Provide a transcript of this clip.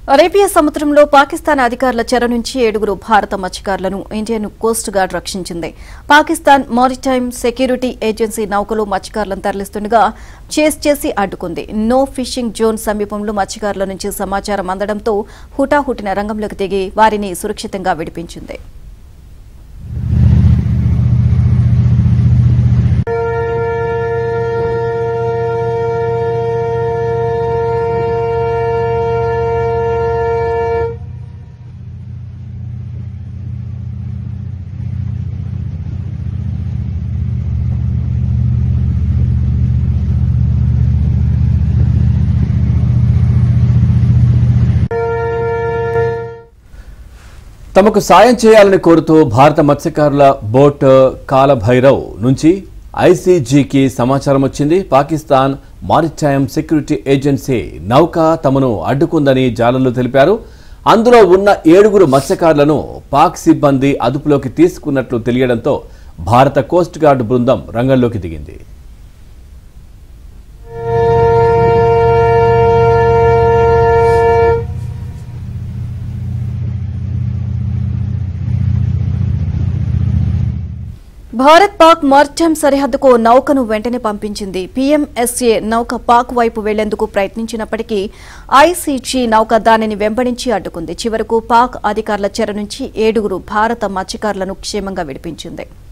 Arabia సముద్రంలో పాకిస్తాన్ అధికారుల చెర నుంచి ఏడుగురు భారత మత్స్యకారులను ఇండియన్ కోస్ట్ గార్డ్ రక్షించింది పాకిస్తాన్ మారిటైమ్ సెక్యూరిటీ ఏజెన్సీ నౌకలో మత్స్యకారులను తరలిస్తుండగా చేస్ చేసి అడ్డుకుంది నో ఫిషింగ్ జోన్ సమీపంలో మత్స్యకారుల నుంచి సమాచారం అందడంతో హుటాహుటిన రంగంలోకి దిగి వారిని సురక్షితంగా విడిపించింది తమకు సాయం చేయాలని కోరుతూ భారత మత్స్యకారుల బోట్ కాలభైరవ్ నుంచి ఐసీజీకి సమాచారం వచ్చింది పాకిస్తాన్ మారిటైమ్ సెక్యూరిటీ ఏజెన్సీ నౌక తమను అడ్డుకుందని జాలర్లు తెలిపారు అందులో ఉన్న ఏడుగురు మత్స్యకారులను పాక్ సిబ్బంది అదుపులోకి తీసుకున్నట్లు తెలియడంతో భారత కోస్ట్ గార్డ్ బృందం రంగంలోకి దిగింది భారత్ పాక్ మారిటైమ్ సరిహద్దుకు నౌకను వెంటనే పంపించింది పీఎంఎస్ఏ నౌక పాక్ వైపు వెళ్లేందుకు ప్రయత్నించినప్పటికీ ఐసీజీ నౌక దానిని వెంబడించి అడ్డుకుంది చివరకు పాక్ అధికారుల చెర నుంచి ఏడుగురు భారత మత్స్యకారులను క్షేమంగా విడిపించింది